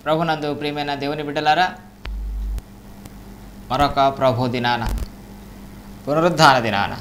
ప్రభునందు ప్రియమైన దేవుని బిడ్డలారా మరొక ప్రభు దినాన పునరుద్ధాన దినాన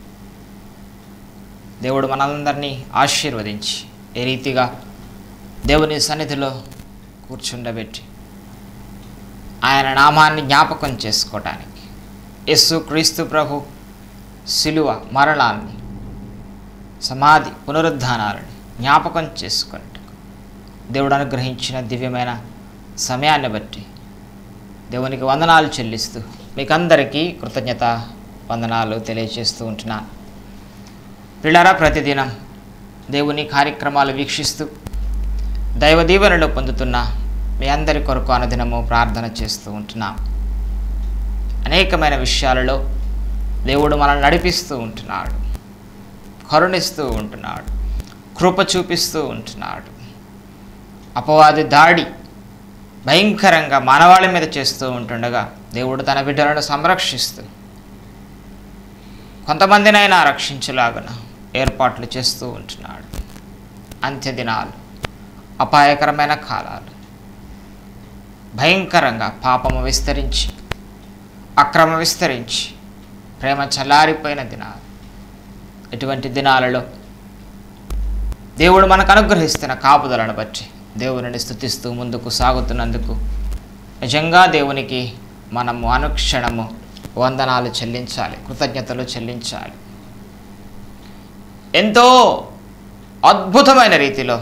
దేవుడు మనందరినీ ఆశీర్వదించి ఏ రీతిగా దేవుని సన్నిధిలో కూర్చుండబెట్టి ఆయన నామాన్ని జ్ఞాపకం చేసుకోవటానికి యేసు క్రీస్తు ప్రభు శిలువ మరణాన్ని సమాధి పునరుద్ధానాలని జ్ఞాపకం చేసుకున్నట్టు దేవుడు అనుగ్రహించిన దివ్యమైన సమయాన్ని బట్టి దేవునికి వందనాలు చెల్లిస్తూ మీకందరికీ కృతజ్ఞత వందనాలు తెలియజేస్తూ ఉంటున్నాను పిల్లరా ప్రతిదినం దేవుని కార్యక్రమాలు వీక్షిస్తూ దైవ దీవెనలు పొందుతున్న మీ అందరి కొరకు అనుదినము ప్రార్థన చేస్తూ ఉంటున్నాం అనేకమైన విషయాలలో దేవుడు మనల్ని నడిపిస్తూ ఉంటున్నాడు కరుణిస్తూ ఉంటున్నాడు కృప చూపిస్తూ ఉంటున్నాడు అపవాది దాడి భయంకరంగా మానవాళి మీద చేస్తూ ఉంటుండగా దేవుడు తన బిడ్డలను సంరక్షిస్తూ కొంతమందినైనా రక్షించలాగున ఏర్పాట్లు చేస్తూ ఉంటున్నాడు అంత్య దినాలు అపాయకరమైన కాలాలు భయంకరంగా పాపము విస్తరించి అక్రమ విస్తరించి ప్రేమ చల్లారిపోయిన దినాలు ఇటువంటి దినాలలో దేవుడు మనకు అనుగ్రహిస్తున్న కాపుదలను బట్టి దేవునిని స్థుతిస్తూ ముందుకు సాగుతున్నందుకు నిజంగా దేవునికి మనము అనుక్షణము వందనాలు చెల్లించాలి కృతజ్ఞతలు చెల్లించాలి ఎంతో అద్భుతమైన రీతిలో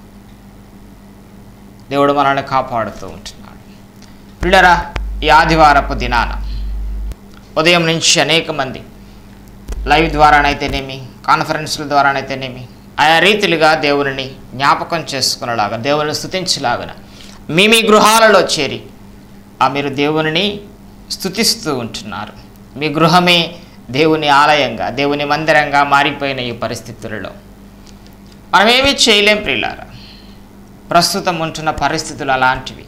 దేవుడు మనల్ని కాపాడుతూ ఉంటున్నాడు పిల్లరా ఈ ఆదివారపు దినాన ఉదయం నుంచి అనేక మంది లైవ్ ద్వారానైతేనేమి కాన్ఫరెన్స్ల ద్వారానైతేనేమి ఆయా రీతిలుగా దేవుని జ్ఞాపకం చేసుకునేలాగా దేవుని స్థుతించలాగా మీ మీ గృహాలలో చేరి ఆ మీరు దేవుని స్థుతిస్తూ ఉంటున్నారు మీ గృహమే దేవుని ఆలయంగా దేవుని మందిరంగా మారిపోయిన ఈ పరిస్థితులలో మనమేమీ చేయలేం ప్రియులారా ప్రస్తుతం ఉంటున్న పరిస్థితులు అలాంటివి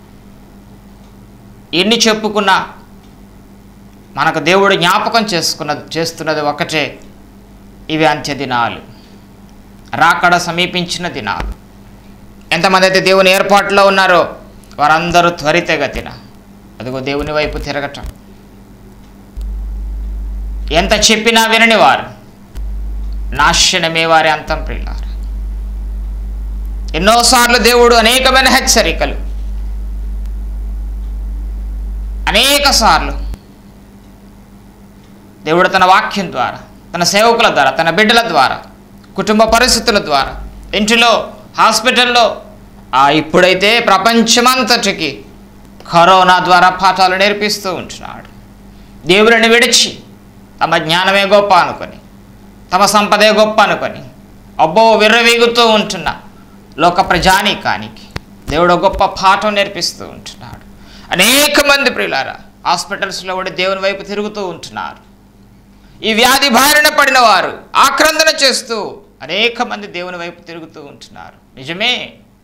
ఎన్ని చెప్పుకున్నా మనకు దేవుడు జ్ఞాపకం చేసుకున్న చేస్తున్నది ఒకటే ఇవి అంత్య దినాలు రాకడ సమీపించిన దినాలు ఎంతమంది అయితే దేవుని ఏర్పాటులో ఉన్నారో వారందరూ త్వరితగతిన అదిగో దేవుని వైపు తిరగటం ఎంత చెప్పినా వినని వారు నాశనమే వారి అంతం ప్రియులారు ఎన్నోసార్లు దేవుడు అనేకమైన హెచ్చరికలు అనేక సార్లు దేవుడు తన వాక్యం ద్వారా తన సేవకుల ద్వారా తన బిడ్డల ద్వారా కుటుంబ పరిస్థితుల ద్వారా ఇంటిలో హాస్పిటల్లో ఆ ఇప్పుడైతే ప్రపంచమంతటికి కరోనా ద్వారా పాఠాలు నేర్పిస్తూ ఉంటున్నాడు దేవుడిని విడిచి తమ జ్ఞానమే గొప్ప అనుకొని తమ సంపదే గొప్ప అనుకొని అబ్బో విర్రవీగుతూ ఉంటున్న లోక ప్రజానీకానికి దేవుడు గొప్ప పాఠం నేర్పిస్తూ ఉంటున్నాడు అనేక మంది ప్రియులారా హాస్పిటల్స్లో కూడా దేవుని వైపు తిరుగుతూ ఉంటున్నారు ఈ వ్యాధి బారిన పడిన వారు ఆక్రందన చేస్తూ అనేక మంది దేవుని వైపు తిరుగుతూ ఉంటున్నారు నిజమే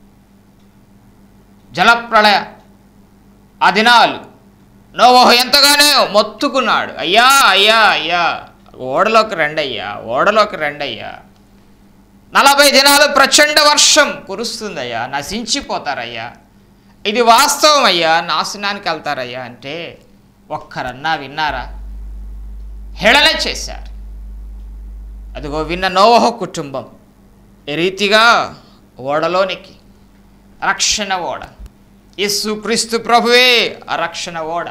జలప్రళయ ఆ దినాలు నోవహు ఎంతగానో మొత్తుకున్నాడు అయ్యా అయ్యా అయ్యా ఓడలోకి రండయ్యా ఓడలోకి రండయ్యా నలభై దినాలు ప్రచండ వర్షం కురుస్తుందయ్యా నశించిపోతారయ్యా ఇది వాస్తవం అయ్యా నాశనానికి వెళ్తారయ్యా అంటే ఒక్కరన్నా విన్నారా హేళన చేశారు అదిగో విన్న నోవహ కుటుంబం ఏ రీతిగా ఓడలోనికి రక్షణ ఓడ యేసు క్రీస్తు ప్రభువే ఆ రక్షణ ఓడ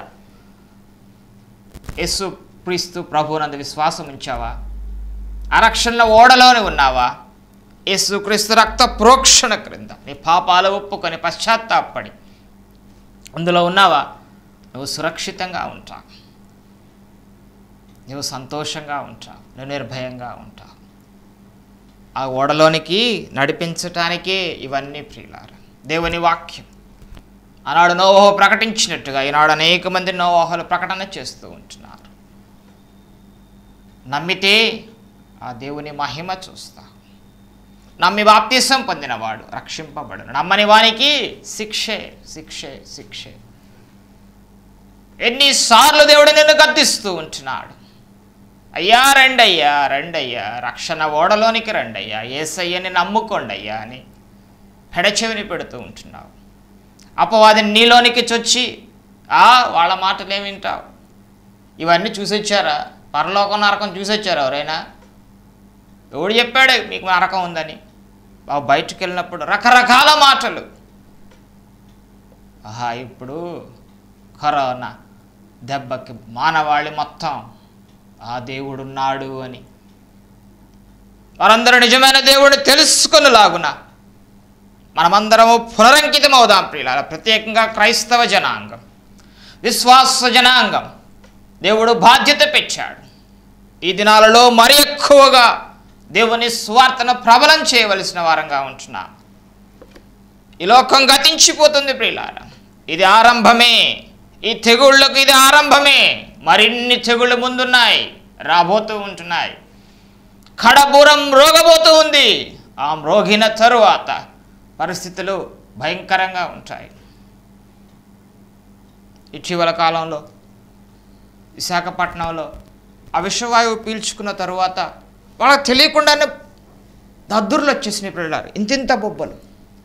యేసు క్రీస్తు ప్రభునందు విశ్వాసం ఉంచావా ఆ రక్షణ ఓడలోనే ఉన్నావా యేసు క్రీస్తు రక్త ప్రోక్షణ క్రింద నీ పాపాలు ఒప్పుకొని పశ్చాత్తాపడి అందులో ఉన్నావా నువ్వు సురక్షితంగా ఉంటావు నువ్వు సంతోషంగా ఉంటావు నువ్వు నిర్భయంగా ఉంటావు ఆ ఓడలోనికి నడిపించటానికే ఇవన్నీ ప్రియులార దేవుని వాక్యం ఆనాడు నోవహో ప్రకటించినట్టుగా ఈనాడు అనేక మంది నోవహోలు ప్రకటన చేస్తూ ఉంటున్నారు నమ్మితే ఆ దేవుని మహిమ చూస్తా నమ్మి బాప్తీసం పొందినవాడు రక్షింపబడను నమ్మని వానికి శిక్షే శిక్షే శిక్షే ఎన్నిసార్లు దేవుడు నిన్ను గద్దిస్తూ ఉంటున్నాడు అయ్యా రండయ్యా రండయ్యా రక్షణ ఓడలోనికి రండయ్యా ఏసయ్యని నమ్ముకోండి అయ్యా అని పెడచెవిని పెడుతూ ఉంటున్నావు అపవాదిని నీలోనికి చొచ్చి ఆ వాళ్ళ మాటలు ఏమి వింటావు ఇవన్నీ చూసొచ్చారా పరలోకం నరకం చూసొచ్చారా ఎవరైనా ఎవడు చెప్పాడు మీకు నరకం ఉందని బాబు బయటికి వెళ్ళినప్పుడు రకరకాల మాటలు ఆహా ఇప్పుడు కరోనా దెబ్బకి మానవాళి మొత్తం ఆ దేవుడున్నాడు అని వారందరూ నిజమైన దేవుడిని తెలుసుకునేలాగున మనమందరము పునరంకితం అవుదాం ప్రియుల ప్రత్యేకంగా క్రైస్తవ జనాంగం విశ్వాస జనాంగం దేవుడు బాధ్యత పెట్టాడు ఈ దినాలలో మరి ఎక్కువగా దేవుని స్వార్థను ప్రబలం చేయవలసిన వారంగా ఉంటున్నాం ఈ లోకం గతించిపోతుంది ప్రియులార ఇది ఆరంభమే ఈ తెగుళ్ళకు ఇది ఆరంభమే మరిన్ని తెగుళ్ళు ముందున్నాయి రాబోతూ ఉంటున్నాయి కడబూరం రోగబోతూ ఉంది ఆ మ్రోగిన తరువాత పరిస్థితులు భయంకరంగా ఉంటాయి ఇటీవల కాలంలో విశాఖపట్నంలో ఆ విషవాయువు పీల్చుకున్న తరువాత వాళ్ళకి తెలియకుండానే దద్దుర్లు వచ్చేసినాయి పిల్లలు ఇంతింత బొబ్బలు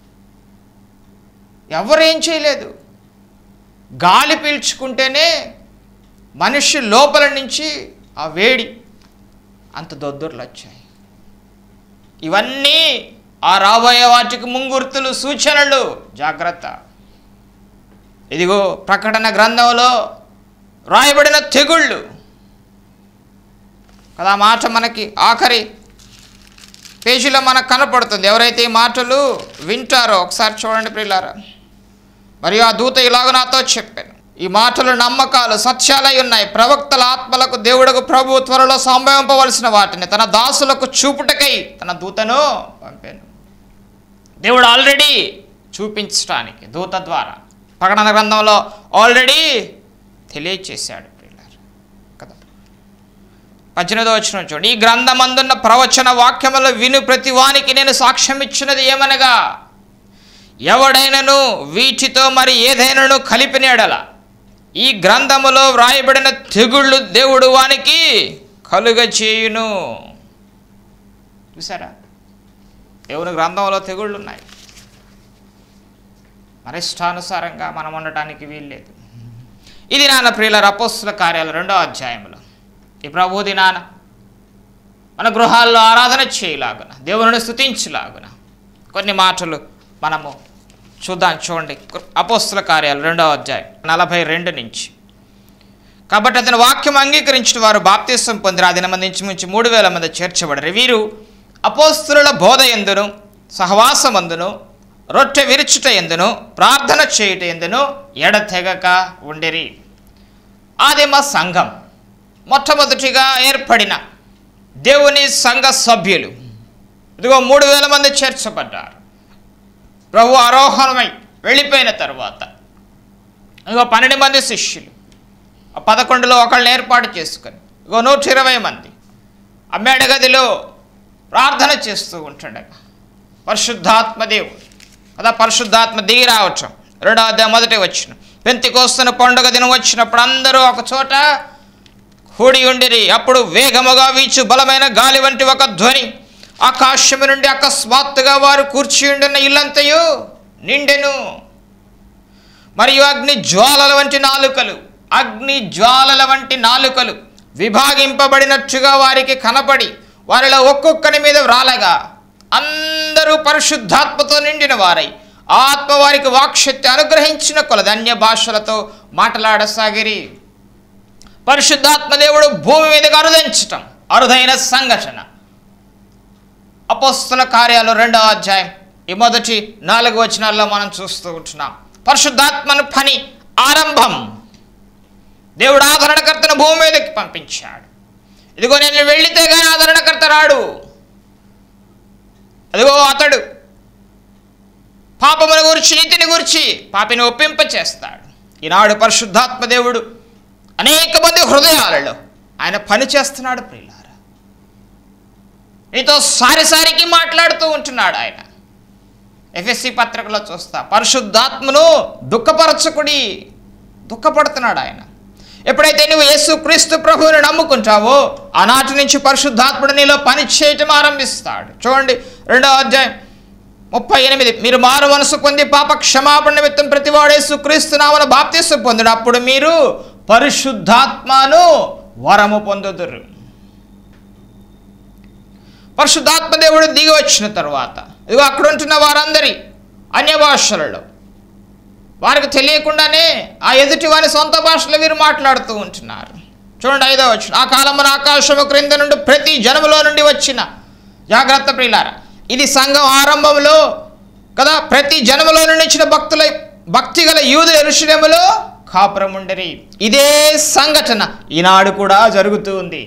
ఎవరేం చేయలేదు గాలి పీల్చుకుంటేనే మనిషి లోపల నుంచి ఆ వేడి అంత దొద్దుర్లు వచ్చాయి ఇవన్నీ ఆ రాబోయే వాటికి ముంగుర్తులు సూచనలు జాగ్రత్త ఇదిగో ప్రకటన గ్రంథంలో రాయబడిన తెగుళ్ళు కదా ఆ మాట మనకి ఆఖరి పేజీలో మనకు కనపడుతుంది ఎవరైతే ఈ మాటలు వింటారో ఒకసారి చూడండి ప్రియులారా మరియు ఆ దూత ఇలాగ నాతో చెప్పాను ఈ మాటలు నమ్మకాలు సత్యాలై ఉన్నాయి ప్రవక్తల ఆత్మలకు దేవుడకు ప్రభు త్వరలో సంభవింపవలసిన వాటిని తన దాసులకు చూపుటకై తన దూతను పంపాను దేవుడు ఆల్రెడీ చూపించడానికి దూత ద్వారా ప్రకటన గ్రంథంలో ఆల్రెడీ తెలియచేశాడు ప్రియులారా కదా పద్దెనిమిదో వచ్చిన చూడండి ఈ గ్రంథమందున్న ప్రవచన వాక్యములు విను ప్రతి వానికి నేను సాక్ష్యం ఇచ్చినది ఏమనగా ఎవడైనను వీటితో మరి ఏదైనాను కలిపినేడల ఈ గ్రంథములో వ్రాయబడిన తెగుళ్ళు దేవుడు వానికి కలుగ చేయును చూసారా దేవుని గ్రంథంలో తెగుళ్ళు ఉన్నాయి మన ఇష్టానుసారంగా మనం ఉండటానికి వీల్లేదు ఇది నాన్న ప్రియుల అపోస్తుల కార్యాలు రెండో అధ్యాయంలో ఈ ప్రభు దినాన మన గృహాల్లో ఆరాధన చేయలాగున దేవుని స్థుతించలాగున కొన్ని మాటలు మనము చూద్దాం చూడండి అపోస్తుల కార్యాలు రెండవ అధ్యాయం నలభై రెండు నుంచి కాబట్టి అతని వాక్యం అంగీకరించిన వారు బాప్తీసం పొందిన ఆ దినమంది నుంచి మూడు వేల మంది చేర్చబడరు వీరు అపోస్తుల బోధ ఎందును సహవాసమందును రొట్టె విరుచుట ఎందును ప్రార్థన చేయుట ఎందును ఎడతెగక ఉండిరి అది మా సంఘం మొట్టమొదటిగా ఏర్పడిన దేవుని సంఘ సభ్యులు ఇదిగో మూడు వేల మంది చేర్చబడ్డారు ప్రభు ఆరోహణమై వెళ్ళిపోయిన తర్వాత ఇగో పన్నెండు మంది శిష్యులు ఆ పదకొండులో ఒకళ్ళని ఏర్పాటు చేసుకొని ఇగో నూట ఇరవై మంది ఆ మేడ గదిలో ప్రార్థన చేస్తూ ఉంటుండగా పరిశుద్ధాత్మ దేవుడు కదా పరిశుద్ధాత్మ దిగి రావటం రెండో అధ్యాయం మొదటి వచ్చిన పెంతి కోస్తున్న పండుగ దినం వచ్చినప్పుడు అందరూ ఒక చోట కూడి ఉండిరి అప్పుడు వేగముగా వీచు బలమైన గాలి వంటి ఒక ధ్వని ఆకాశము నుండి అకస్మాత్తుగా వారు కూర్చి ఉండిన ఇల్లంతయు నిండెను మరియు అగ్ని జ్వాలల వంటి నాలుకలు అగ్ని జ్వాలల వంటి నాలుకలు విభాగింపబడినట్టుగా వారికి కనపడి వారిలో ఒక్కొక్కని మీద వ్రాలగా అందరూ పరిశుద్ధాత్మతో నిండిన వారై ఆత్మ వారికి వాక్శక్తి అనుగ్రహించిన కొలది అన్య భాషలతో మాట్లాడసాగిరి పరిశుద్ధాత్మ దేవుడు భూమి మీదకి అరుదించటం అరుదైన సంఘటన అపోస్తుల కార్యాలు రెండవ అధ్యాయం ఈ మొదటి నాలుగు వచనాల్లో మనం చూస్తూ ఉంటున్నాం పరిశుద్ధాత్మను పని ఆరంభం దేవుడు ఆదరణకర్తను భూమి మీదకి పంపించాడు ఇదిగో నేను వెళ్ళితే కానీ ఆదరణకర్త రాడు అదిగో అతడు పాపమును గురించి నీతిని గురించి పాపిని ఒప్పింప చేస్తాడు ఈనాడు పరిశుద్ధాత్మ దేవుడు అనేక మంది హృదయాలలో ఆయన పని చేస్తున్నాడు ప్రియులారా నీతో సారిసారికి మాట్లాడుతూ ఉంటున్నాడు ఆయన ఎఫ్ఎస్సి పత్రికలో చూస్తా పరిశుద్ధాత్మను దుఃఖపరచకుడి దుఃఖపడుతున్నాడు ఆయన ఎప్పుడైతే నువ్వు యేసు క్రీస్తు ప్రభువుని నమ్ముకుంటావో ఆనాటి నుంచి పరిశుద్ధాత్ముడు నీలో పని చేయటం ఆరంభిస్తాడు చూడండి రెండవ అధ్యాయం ముప్పై ఎనిమిది మీరు మారు మనసు పొంది పాప క్షమాపణ నిమిత్తం ప్రతివాడేసు క్రీస్తునామను బాప్తిస్తు పొందుడు అప్పుడు మీరు పరిశుద్ధాత్మను వరము పొందుదురు పరిశుద్ధాత్మ దేవుడు దిగి వచ్చిన తర్వాత ఇదిగో అక్కడ ఉంటున్న వారందరి అన్య భాషలలో వారికి తెలియకుండానే ఆ ఎదుటి వారి సొంత భాషలో వీరు మాట్లాడుతూ ఉంటున్నారు చూడండి ఐదో వచ్చిన ఆ కాలమున ఆకాశము క్రింద నుండి ప్రతి జనములో నుండి వచ్చిన జాగ్రత్త ప్రియులారా ఇది సంఘం ఆరంభంలో కదా ప్రతి జనములో నుండి వచ్చిన భక్తుల భక్తి గల యూదు ఎరుషులములో కాపురం ఉండరి ఇదే సంఘటన ఈనాడు కూడా జరుగుతూ ఉంది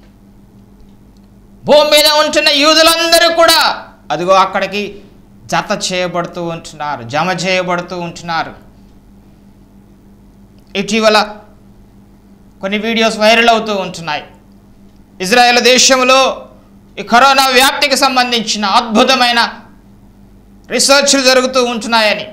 భూమి మీద ఉంటున్న యూదులందరూ కూడా అదిగో అక్కడికి జత చేయబడుతూ ఉంటున్నారు జమ చేయబడుతూ ఉంటున్నారు ఇటీవల కొన్ని వీడియోస్ వైరల్ అవుతూ ఉంటున్నాయి ఇజ్రాయెల్ దేశంలో ఈ కరోనా వ్యాప్తికి సంబంధించిన అద్భుతమైన రీసెర్చ్లు జరుగుతూ ఉంటున్నాయని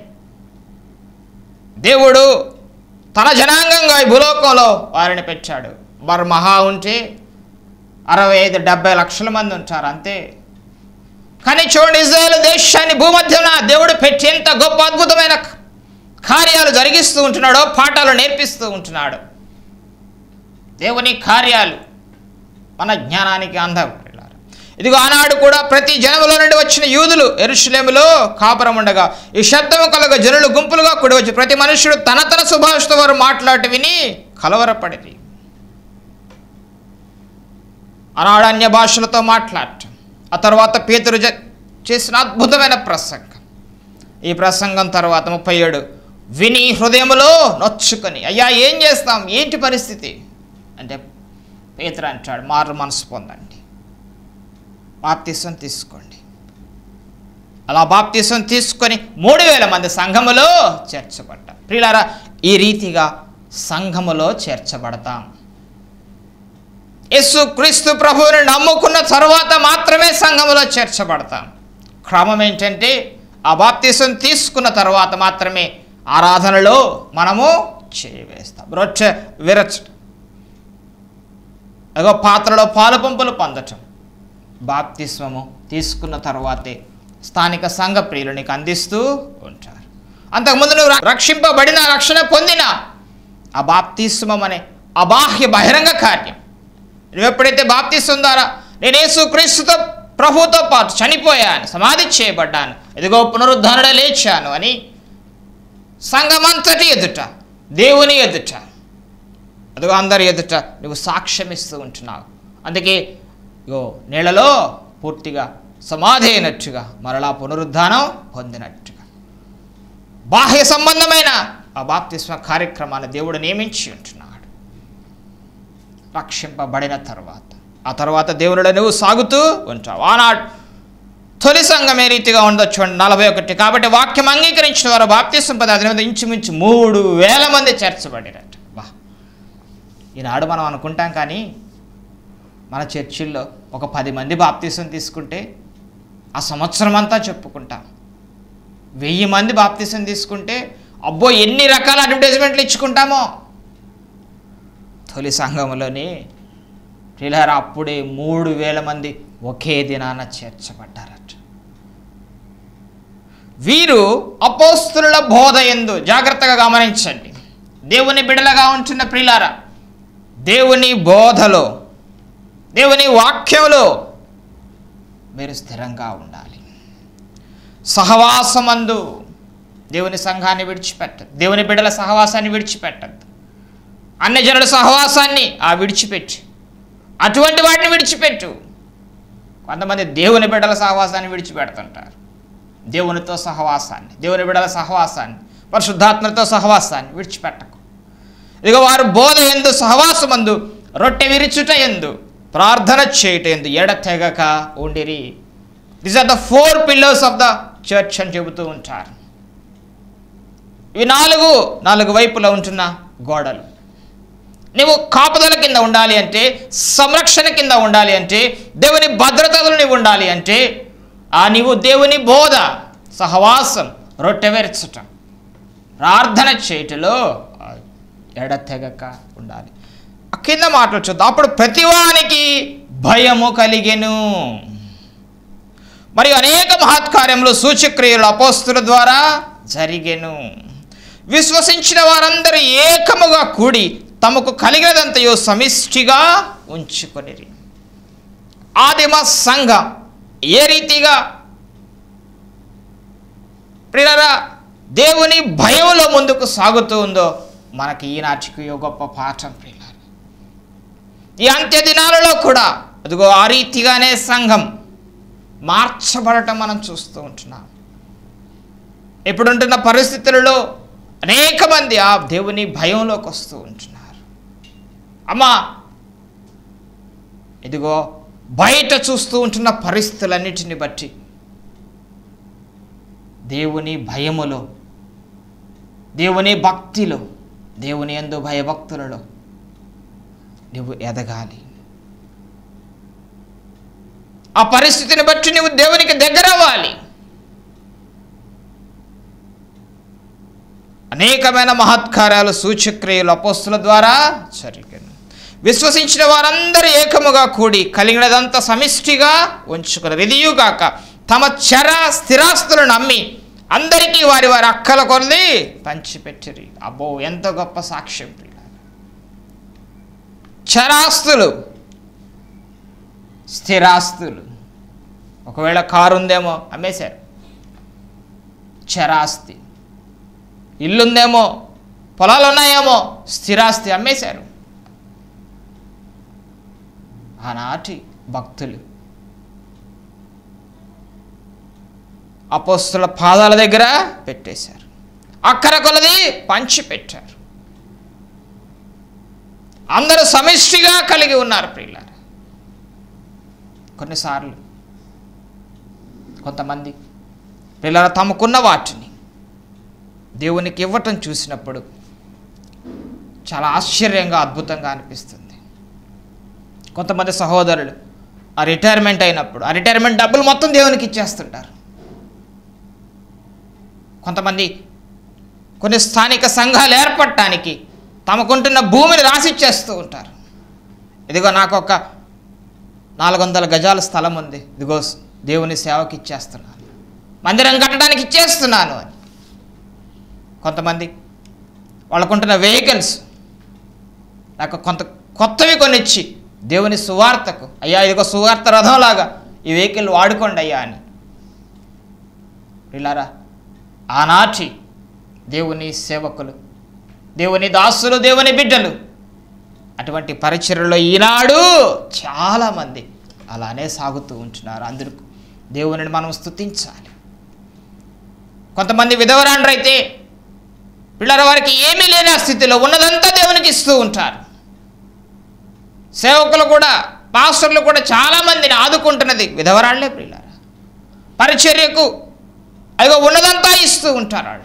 దేవుడు తన జనాంగంగా ఈ భూలోకంలో వారిని పెట్టాడు వారు మహా ఉంటే అరవై ఐదు డెబ్బై లక్షల మంది ఉంటారు అంతే కానీ చూడండి ఇజ్రాయెల్ దేశాన్ని భూమధ్యన దేవుడు పెట్టి ఎంత గొప్ప అద్భుతమైన కార్యాలు జరిగిస్తూ ఉంటున్నాడో పాఠాలు నేర్పిస్తూ ఉంటున్నాడు దేవుని కార్యాలు మన జ్ఞానానికి అందం ఇదిగో ఆనాడు కూడా ప్రతి జనములో నుండి వచ్చిన యూదులు ఎరుషులేములో కాపురం ఉండగా ఈ శబ్దము కలగ జనులు గుంపులుగా కూడి వచ్చి ప్రతి మనుష్యుడు తన తన సుభాషతో వారు మాట్లాడి విని కలవరపడింది ఆనాడు అన్య భాషలతో మాట్లాడటం ఆ తర్వాత పేతురు జ- చేసిన అద్భుతమైన ప్రసంగం ఈ ప్రసంగం తర్వాత ముప్పై ఏడు విని హృదయములో నొచ్చుకొని అయ్యా ఏం చేస్తాం ఏంటి పరిస్థితి అంటే పేతురు అంటాడు మారు మనసు పొందండి బాప్తీసం తీసుకోండి అలా బాప్తీసం తీసుకొని మూడు వేల మంది సంఘములో చేర్చబడ్డాం ప్రియులారా ఈ రీతిగా సంఘములో చేర్చబడతాం యేసు క్రీస్తు ప్రభువుని నమ్ముకున్న తర్వాత మాత్రమే సంఘములో చేర్చబడతాం క్రమం ఏంటంటే ఆ బాప్తీసం తీసుకున్న తర్వాత మాత్రమే ఆరాధనలో మనము చేయవేస్తాం రొట్టె విరచడం అగో పాత్రలో పాలు పంపులు పొందటం బాప్తిస్మము తీసుకున్న తర్వాతే స్థానిక సంఘ ప్రియులు నీకు అందిస్తూ ఉంటారు అంతకుముందు నువ్వు రక్షింపబడిన రక్షణ పొందిన ఆ బాప్తిస్మం అనే అబాహ్య బహిరంగ కార్యం నువ్వు ఎప్పుడైతే బాప్తిస్వం ద్వారా నేను యేసు క్రీస్తుతో ప్రభుతో పాటు చనిపోయాను సమాధి చేయబడ్డాను ఇదిగో పునరుద్ధరణ లేచాను అని సంఘమంతటి ఎదుట దేవుని ఎదుట అదిగో అందరి ఎదుట నువ్వు సాక్ష్యం ఇస్తూ ఉంటున్నావు అందుకే ఇగో నీళ్ళలో పూర్తిగా సమాధి అయినట్టుగా మరలా పునరుద్ధానం పొందినట్టుగా బాహ్య సంబంధమైన ఆ బాప్తిస్మ కార్యక్రమాన్ని దేవుడు నియమించి ఉంటున్నాడు రక్షింపబడిన తర్వాత ఆ తర్వాత దేవునిలో నువ్వు సాగుతూ ఉంటావు ఆనాడు తొలి సంఘం ఏ రీతిగా ఉండొచ్చు అంటే నలభై ఒకటి కాబట్టి వాక్యం అంగీకరించిన వారు బాప్తిస్మ పదార్థం మీద ఇంచుమించు మూడు వేల మంది చేర్చబడినట్టు బా ఈనాడు మనం అనుకుంటాం కానీ మన చర్చిల్లో ఒక పది మంది బాప్తీసం తీసుకుంటే ఆ సంవత్సరం అంతా చెప్పుకుంటాం వెయ్యి మంది బాప్తీసం తీసుకుంటే అబ్బో ఎన్ని రకాల అడ్వర్టైజ్మెంట్లు ఇచ్చుకుంటామో తొలి సంఘంలోనే ప్రియులారా అప్పుడే మూడు వేల మంది ఒకే దినాన చేర్చబడ్డారట వీరు అపోస్తుల బోధ ఎందు జాగ్రత్తగా గమనించండి దేవుని బిడలగా ఉంటున్న ప్రియులారా దేవుని బోధలో దేవుని వాక్యంలో మీరు స్థిరంగా ఉండాలి సహవాసమందు దేవుని సంఘాన్ని విడిచిపెట్టదు దేవుని బిడ్డల సహవాసాన్ని విడిచిపెట్టద్దు అన్ని జనుల సహవాసాన్ని ఆ విడిచిపెట్టు అటువంటి వాటిని విడిచిపెట్టు కొంతమంది దేవుని బిడ్డల సహవాసాన్ని విడిచిపెడుతుంటారు దేవునితో సహవాసాన్ని దేవుని బిడ్డల సహవాసాన్ని పరిశుద్ధాత్మతో సహవాసాన్ని విడిచిపెట్టకు ఇక వారు బోధ ఎందు సహవాసమందు రొట్టె విరుచుట ఎందు ప్రార్థన చేయుట ఎందు ఎడతెగక ఉండిరి this are the four pillars of the church అని చెబుతూ ఉంటారు ఇవి నాలుగు నాలుగు వైపులా ఉంటున్న గోడలు నువ్వు కాపుదల కింద ఉండాలి అంటే సంరక్షణ కింద ఉండాలి అంటే దేవుని భద్రతలు నీవు ఉండాలి అంటే ఆ నీవు దేవుని బోధ సహవాసం రొట్టెవెరచటం ప్రార్థన చేయటలో ఆ, ఎడతెగక ఉండాలి ఆ కింద మాటలు చూద్దాం అప్పుడు ప్రతివానికి భయము కలిగెను మరియు అనేక మహత్కార్యములు సూచక్రియలు అపోస్తుల ద్వారా జరిగెను విశ్వసించిన వారందరూ ఏకముగా కూడి తమకు కలిగినదంతయో సమిష్టిగా ఉంచుకొనిరి ఆదిమ సంఘం ఏ రీతిగా ప్రియులారా దేవుని భయంలో ముందుకు సాగుతూ ఉందో మనకి ఈనాటికి ఓ గొప్ప పాఠం ప్రియులారా ఈ అంత్య దినాలలో కూడా అదిగో ఆ రీతిగానే సంఘం మార్చబడటం మనం చూస్తూ ఉంటున్నాం ఇప్పుడుంటున్న పరిస్థితులలో అనేక మంది ఆ దేవుని భయంలోకి వస్తూ ఉంటున్నారు అమ్మా ఇదిగో బయట చూస్తూ ఉంటున్న పరిస్థితులన్నిటిని బట్టి దేవుని భయములో దేవుని భక్తిలో దేవుని ఎందు భయభక్తులలో నువ్వు ఎదగాలి ఆ పరిస్థితిని బట్టి నువ్వు దేవునికి దగ్గర అవ్వాలి అనేకమైన మహత్కార్యాలు సూచక్రియలు అపోస్తుల ద్వారా జరిగాను విశ్వసించిన వారందరూ ఏకముగా కూడి కలిగినదంతా సమిష్టిగా ఉంచుకున్నారు ఇదియుగాక తమ చర స్థిరాస్తులను అమ్మి అందరికీ వారి వారి అక్కల కొలది పంచిపెట్టిరి అబ్బో ఎంత గొప్ప సాక్ష్యం ప్రియులారా. చరాస్తులు స్థిరాస్తులు ఒకవేళ కారు ఉందేమో అమ్మేశారు చరాస్తి ఇల్లుందేమో పొలాలు ఉన్నాయేమో స్థిరాస్తి అమ్మేశారు ఆనాటి భక్తులు అపోస్తుల పాదాల దగ్గర పెట్టేశారు అక్కర కొలది పంచి పెట్టారు అందరూ సమిష్టిగా కలిగి ఉన్నారు ప్రియులారా కొన్నిసార్లు కొంతమంది పిల్లల తమకున్న వాటిని దేవునికి ఇవ్వటం చూసినప్పుడు చాలా ఆశ్చర్యంగా అద్భుతంగా అనిపిస్తుంది కొంతమంది సహోదరులు ఆ రిటైర్మెంట్ అయినప్పుడు ఆ రిటైర్మెంట్ డబ్బులు మొత్తం దేవునికి ఇచ్చేస్తుంటారు కొంతమంది కొన్ని స్థానిక సంఘాలు ఏర్పడటానికి తమకుంటున్న భూమిని రాసిచ్చేస్తూ ఉంటారు ఇదిగో నాకు ఒక నాలుగు వందల గజాల స్థలం ఉంది ఇదిగో దేవుని సేవకి ఇచ్చేస్తున్నాను మందిరం కట్టడానికి ఇచ్చేస్తున్నాను అని కొంతమంది వాళ్ళకుంటున్న వెహికల్స్ నాకు కొంత కొత్తవి కొనిచ్చి దేవుని సువార్తకు అయ్యా ఇదిగో సువార్త రథంలాగా ఈ వెహికల్ వాడుకోండి అయ్యా అని ఇలారా ఆనాటి దేవుని సేవకులు దేవుని దాసులు దేవుని బిడ్డలు అటువంటి పరిచర్యలో ఈనాడు చాలామంది అలానే సాగుతూ ఉంటున్నారు అందరూ దేవునిని మనం స్తుతించాలి కొంతమంది విధవరాండ్రైతే పిల్లల వారికి ఏమీ లేని ఆ స్థితిలో ఉన్నదంతా దేవునికి ఇస్తూ ఉంటారు సేవకులు కూడా పాస్టర్లు కూడా చాలామందిని ఆదుకుంటున్నది విధవరాళ్లే ప్రియులారా పరిచర్యకు అదిగో ఉన్నదంతా ఇస్తూ ఉంటారు వాళ్ళకి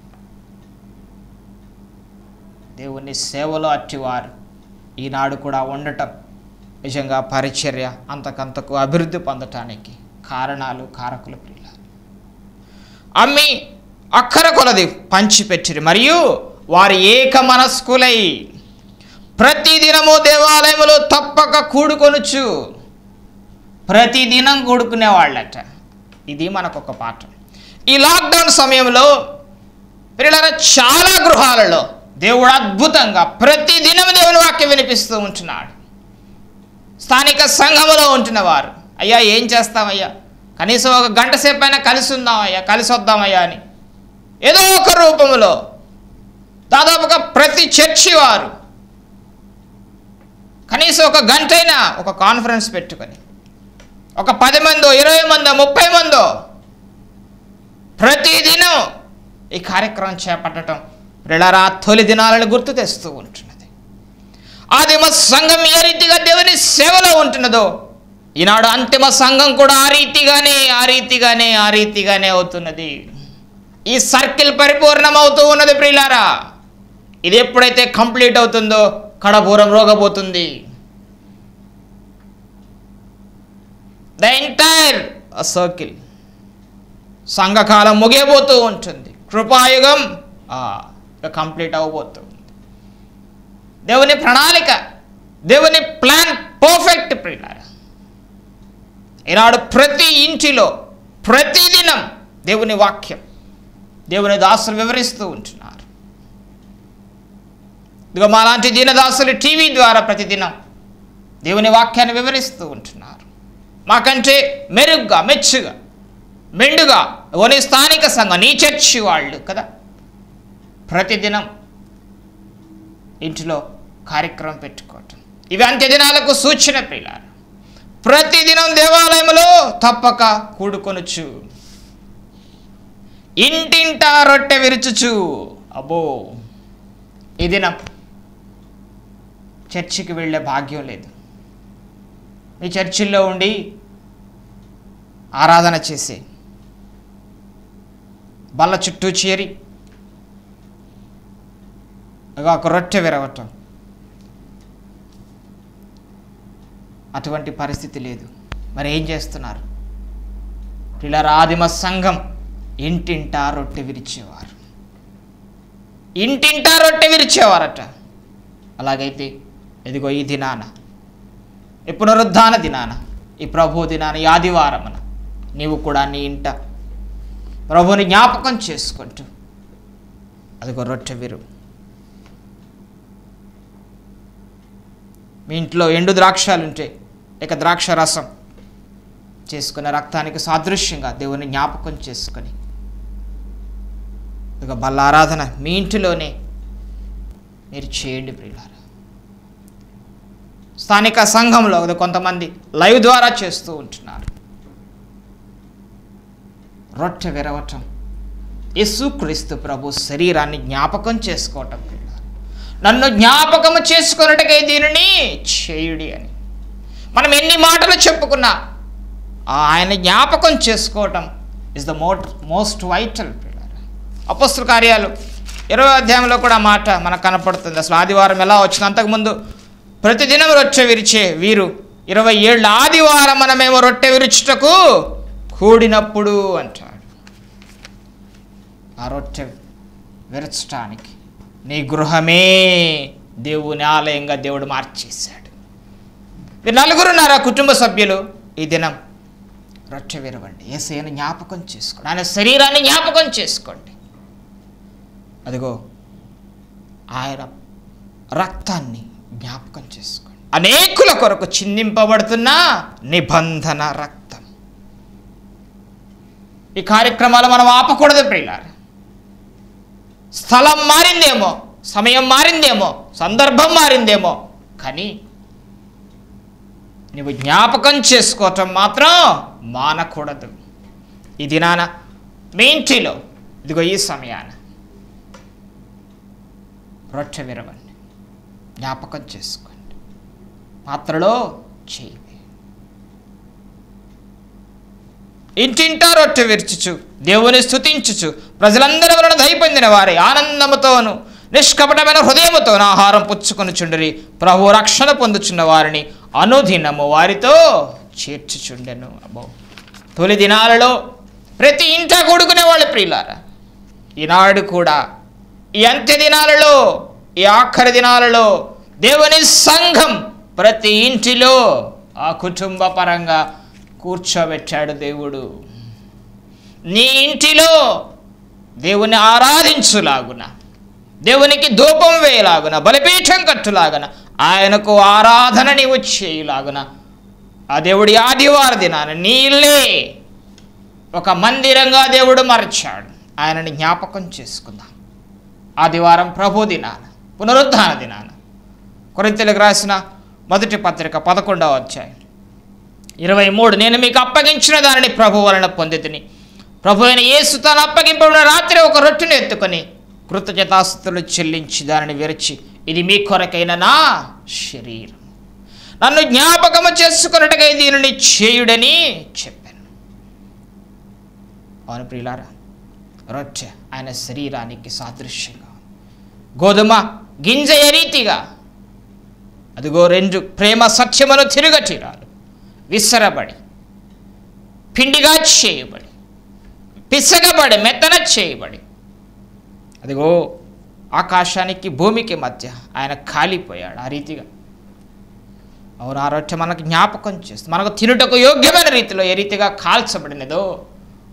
దేవుని సేవలో అట్టివారు ఈనాడు కూడా ఉండటం నిజంగా పరిచర్య అంతకంతకు అభివృద్ధి పొందటానికి కారణాలు కారకులు ప్రియులారు అమ్మి అక్కర కొలది పంచిపెట్టిరి మరియు వారి ఏక మనస్కులై ప్రతిదినము దేవాలయములో తప్పక కూడుకొనుచు ప్రతిదినం కూడుకునేవాళ్ళట ఇది మనకొక పాఠం ఈ లాక్డౌన్ సమయంలో పిల్లల చాలా గృహాలలో దేవుడు అద్భుతంగా ప్రతిదినం దేవుని వాక్యం వినిపిస్తూ ఉంటున్నాడు స్థానిక సంఘములో ఉంటున్న వారు అయ్యా ఏం చేస్తామయ్యా కనీసం ఒక గంట సేపు అయినా కలిసి ఉందామయ్యా కలిసి వద్దామయ్యా అని ఏదో ఒక రూపంలో దాదాపుగా ప్రతి చర్చి వారు కనీసం ఒక గంటైనా ఒక కాన్ఫరెన్స్ పెట్టుకొని ఒక పది మందో ఇరవై మందో ముప్పై మందో ప్రతిదినం ఈ కార్యక్రమం చేపట్టడం ప్రిలరా తొలి దినాలను గుర్తు తెస్తూ ఉంటున్నది ఆదిమ సంఘం ఏ రీతిగా దేవుని సేవలో ఉంటున్నదో ఈనాడు అంతిమ సంఘం కూడా ఆ రీతిగానే ఆ రీతిగానే ఆ రీతిగానే అవుతున్నది ఈ సర్కిల్ పరిపూర్ణమవుతూ ఉన్నది ప్రియులారా ఇది ఎప్పుడైతే కంప్లీట్ అవుతుందో కడపూరం రోగబోతుంది ద ఎంటైర్ సర్కిల్ సంఘకాలం ముగియబోతూ ఉంటుంది కృపాయుగం కంప్లీట్ అవ్వబోతుంది దేవుని ప్రణాళిక దేవుని ప్లాన్ పర్ఫెక్ట్ ప్రియులారా ఈనాడు ప్రతి ఇంటిలో ప్రతిదినం దేవుని వాక్యం దేవుని దాసులు వివరిస్తూ ఉంటున్నారు ఇదిగో మాలాంటి దీనదాసులు టీవీ ద్వారా ప్రతిదినం దేవుని వాక్యాన్ని వివరిస్తూ ఉంటున్నారు మాకంటే మెరుగ్గా మెచ్చుగా మెండుగా ఓని స్థానిక సంఘం నీ చర్చి వాళ్ళు కదా ప్రతిదినం ఇంటిలో కార్యక్రమం పెట్టుకోవటం ఇవి అంత్య దినాలకు సూచన ప్రియులారు ప్రతిదినం దేవాలయంలో తప్పక కూడుకొనుచు ఇంటింటా రొట్టె విరుచుచు అబ్బో ఈ దినం చర్చికి వెళ్ళే భాగ్యం లేదు మీ చర్చిల్లో ఉండి ఆరాధన చేసి బల్ల చుట్టూ చేరి ఇగో ఒక రొట్టె విరవటం అటువంటి పరిస్థితి లేదు మరి ఏం చేస్తున్నారు పిల్లల ఆదిమ సంఘం ఇంటింటా రొట్టె విరిచేవారు ఇంటింటా రొట్టె విరిచేవారట అలాగైతే ఇదిగో ఈ దినాన ఈ పునరుద్ధాన దినాన ఈ ప్రభు దినాన ఈ ఆదివారమున నీవు కూడా నీ ఇంట ప్రభుని జ్ఞాపకం చేసుకుంటూ అదిగో రొట్టె విరు మీ ఇంట్లో ఎండు ద్రాక్షాలు ఉంటే ఇక ద్రాక్ష రసం చేసుకున్న రక్తానికి సాదృశ్యంగా దేవుని జ్ఞాపకం చేసుకొని ఇక బల్ల ఆరాధన మీ ఇంటిలోనే మీరు చేయండి ప్రియులారా స్థానిక సంఘంలో కదా కొంతమంది లైవ్ ద్వారా చేస్తూ ఉంటున్నారు రొట్టె విరవటం యేసుక్రీస్తు ప్రభు శరీరాన్ని జ్ఞాపకం చేసుకోవటం ప్రియులారా. నన్ను జ్ఞాపకము చేసుకొనుటకై దీనిని చేయుడి అని మనం ఎన్ని మాటలు చెప్పుకున్నా ఆ ఆయన జ్ఞాపకం చేసుకోవటం ఇస్ ద మోట్ మోస్ట్ వైటల్ అపస్తుల కార్యాలు ఇరవై అధ్యాయంలో కూడా ఆ మాట మనకు కనపడుతుంది అసలు ఆదివారం ఎలా వచ్చింది అంతకుముందు ప్రతిదినం రొట్టె విరిచే వీరు ఇరవై ఏళ్ళ ఆదివారం మనమేమో రొట్టె విరుచుటకు కూడినప్పుడు అంటాడు ఆ రొట్టె విరచటానికి నీ గృహమే దేవుని ఆలయంగా దేవుడు మార్చేశాడు మీరు నలుగురున్నారు ఆ కుటుంబ సభ్యులు ఈ దినం రొట్టె విరవండి ఏసైను జ్ఞాపకం చేసుకోండి ఆయన శరీరాన్ని జ్ఞాపకం చేసుకోండి అదిగో ఆయన రక్తాన్ని జ్ఞాపకం చేసుకోండి అనేకుల కొరకు చిందింపబడుతున్న నిబంధన రక్తం ఈ కార్యక్రమాలు మనం ఆపకూడదు ప్రియులారు స్థలం మారిందేమో సమయం మారిందేమో సందర్భం మారిందేమో కానీ నువ్వు జ్ఞాపకం చేసుకోవటం మాత్రం మానకూడదు ఈ దినాన మీ ఇంటిలో ఇదిగో ఈ సమయాన రొట్టె విరవండి జ్ఞాపకం చేసుకోండి పాత్రలో చేయి ఇంటింటా రొట్టె విరుచుచు దేవుని స్తుతించుచు ప్రజలందరి వలన దయపొందిన వారి ఆనందముతోను నిష్కపటమైన హృదయముతోను ఆహారం పుచ్చుకొని చుండరి ప్రభు రక్షణ పొందుచున్న వారిని అనుదినము వారితో చేర్చుచుండెను అబ్బో తొలి దినాలలో ప్రతి ఇంట కూడుకునే వాళ్ళు ప్రియులారా ఈనాడు కూడా ఈ అంత్య దినాలలో ఈ ఆఖరి దినాలలో దేవుని సంఘం ప్రతి ఇంటిలో ఆ కుటుంబ పరంగా కూర్చోబెట్టాడు దేవుడు నీ ఇంటిలో దేవుని ఆరాధించులాగున దేవునికి ధూపం వేయలాగున బలిపీఠం కట్టులాగున ఆయనకు ఆరాధన నీవు చేయులాగున ఆ దేవుడి ఆదివార దినాన నీళ్ళే ఒక మందిరంగా దేవుడు మరచాడు ఆయనని జ్ఞాపకం చేసుకుందాం ఆదివారం ప్రభు దినాన పునరుద్ధాన దినాన కొరింతలకు రాసిన మొదటి పత్రిక పదకొండవ అధ్యాయం ఇరవై మూడు నేను మీకు అప్పగించిన దానిని ప్రభు వలన పొందితిని ప్రభు అయిన యేసు తాను అప్పగింపబడిన రాత్రి ఒక రొట్టెను ఎత్తుకొని కృతజ్ఞతాస్తులు చెల్లించి దానిని విరచి ఇది మీ కొరకైన నా శరీరం నన్ను జ్ఞాపకము చేసుకున్నట్టుగా దీనిని చేయుడని చెప్పాను అవును ప్రియులారా రొట్టె ఆయన శరీరానికి సాదృశ్యంగా గోధుమ గింజ ఏ రీతిగా అదిగో రెండు ప్రేమ సత్యమును తిరుగటిరాలు విసరబడి పిండిగా చేయబడి పిసగబడి మెత్తన చేయబడి అదిగో ఆకాశానికి భూమికి మధ్య ఆయన కాలిపోయాడు ఆ రీతిగా అవును ఆ రొట్టె మనకు జ్ఞాపకం చేస్తుంది మనకు తినుటకు యోగ్యమైన రీతిలో ఏ రీతిగా కాల్చబడినదో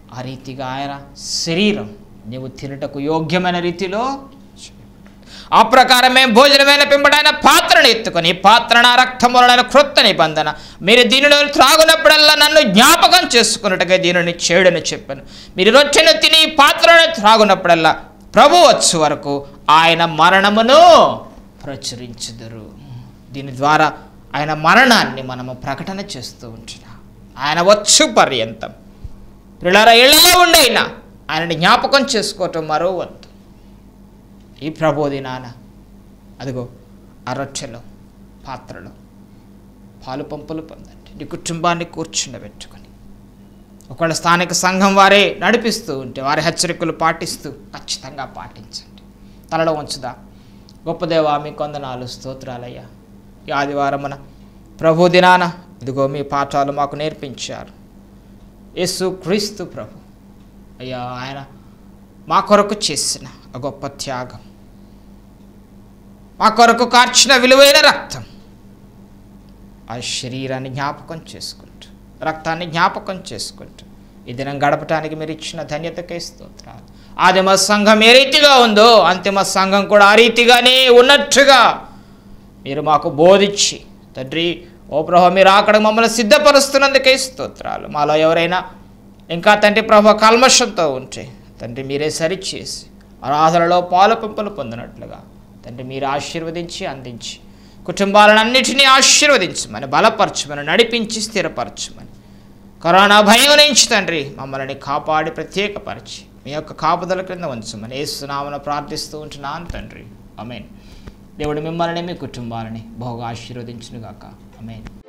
ఆ రీతిగా ఆయన శరీరం నీవు తినుటకు యోగ్యమైన రీతిలో ఆ ప్రకారమే భోజనమైన పింపడైన పాత్రను ఎత్తుకొని ఈ పాత్ర నా రక్తములైన క్రొత్త నిబంధన మీరు దీనిలో త్రాగునప్పుడల్లా నన్ను జ్ఞాపకం చేసుకున్నట్టుగా దీనిని చేయడని చెప్పాను మీరు రొట్టెను తిని ఈ పాత్రను త్రాగునప్పుడల్లా ప్రభు వచ్చు వరకు ఆయన మరణమును ప్రచురించుదురు దీని ద్వారా ఆయన మరణాన్ని మనము ప్రకటన చేస్తూ ఉంటున్నాం ఆయన వచ్చు పర్యంతం పిల్లల ఇళ్లలో ఉండైనా ఆయనని జ్ఞాపకం చేసుకోవటం మరో వద్దు ఈ ప్రబోధి నాన్న అదిగో ఆ రొట్టెలో పాత్రలో పాలు పంపులు పొందండి నీ కుటుంబాన్ని కూర్చుండబెట్టుకొని ఒకవేళ స్థానిక సంఘం వారే నడిపిస్తూ ఉంటే వారి హెచ్చరికలు పాటిస్తూ ఖచ్చితంగా పాటించండి తలలో ఉంచుదా గొప్ప దేవా మీ కొందనాలు స్తోత్రాలయ్యా ఈ ఆదివారమున ప్రభు దినాన ఇదిగో మీ పాఠాలు మాకు నేర్పించారు యేసు క్రీస్తు ప్రభు అయ్యా ఆయన మా కొరకు చేసిన ఆ గొప్ప త్యాగం మా కొరకు కార్చిన విలువైన రక్తం ఆ శరీరాన్ని జ్ఞాపకం చేసుకుంటూ రక్తాన్ని జ్ఞాపకం చేసుకుంటూ ఈ దినం గడపటానికి మీరు ఇచ్చిన ధన్యతకే స్తోత్రాలు ఆదిమ సంఘం ఏ రీతిగా ఉందో అంతిమ సంఘం కూడా ఆ రీతిగానే ఉన్నట్టుగా మీరు మాకు బోధించి తండ్రి ఓ ప్రభు మీరు అక్కడ మమ్మల్ని సిద్ధపరుస్తున్నందుకే స్తోత్రాలు మాలో ఎవరైనా ఇంకా తండ్రి ప్రభు కల్మషంతో ఉంటే తండ్రి మీరే సరిచేసి ఆరాధనలో పాలు పంపులు పొందినట్లుగా తండ్రి మీరు ఆశీర్వదించి అందించి కుటుంబాలన్నింటినీ ఆశీర్వదించమని బలపరచమని నడిపించి స్థిరపరచమని కరోనా భయం నుంచి తండ్రి మమ్మల్ని కాపాడి ప్రత్యేకపరిచి మీ యొక్క కాపుదల క్రింద ఉంచమని ఏసునామను ప్రార్థిస్తూ ఉంటున్నాను తండ్రి అమేన్ దేవుడు మిమ్మల్ని మీ కుటుంబాలని బహుగా ఆశీర్వదించునుగాక అమేన్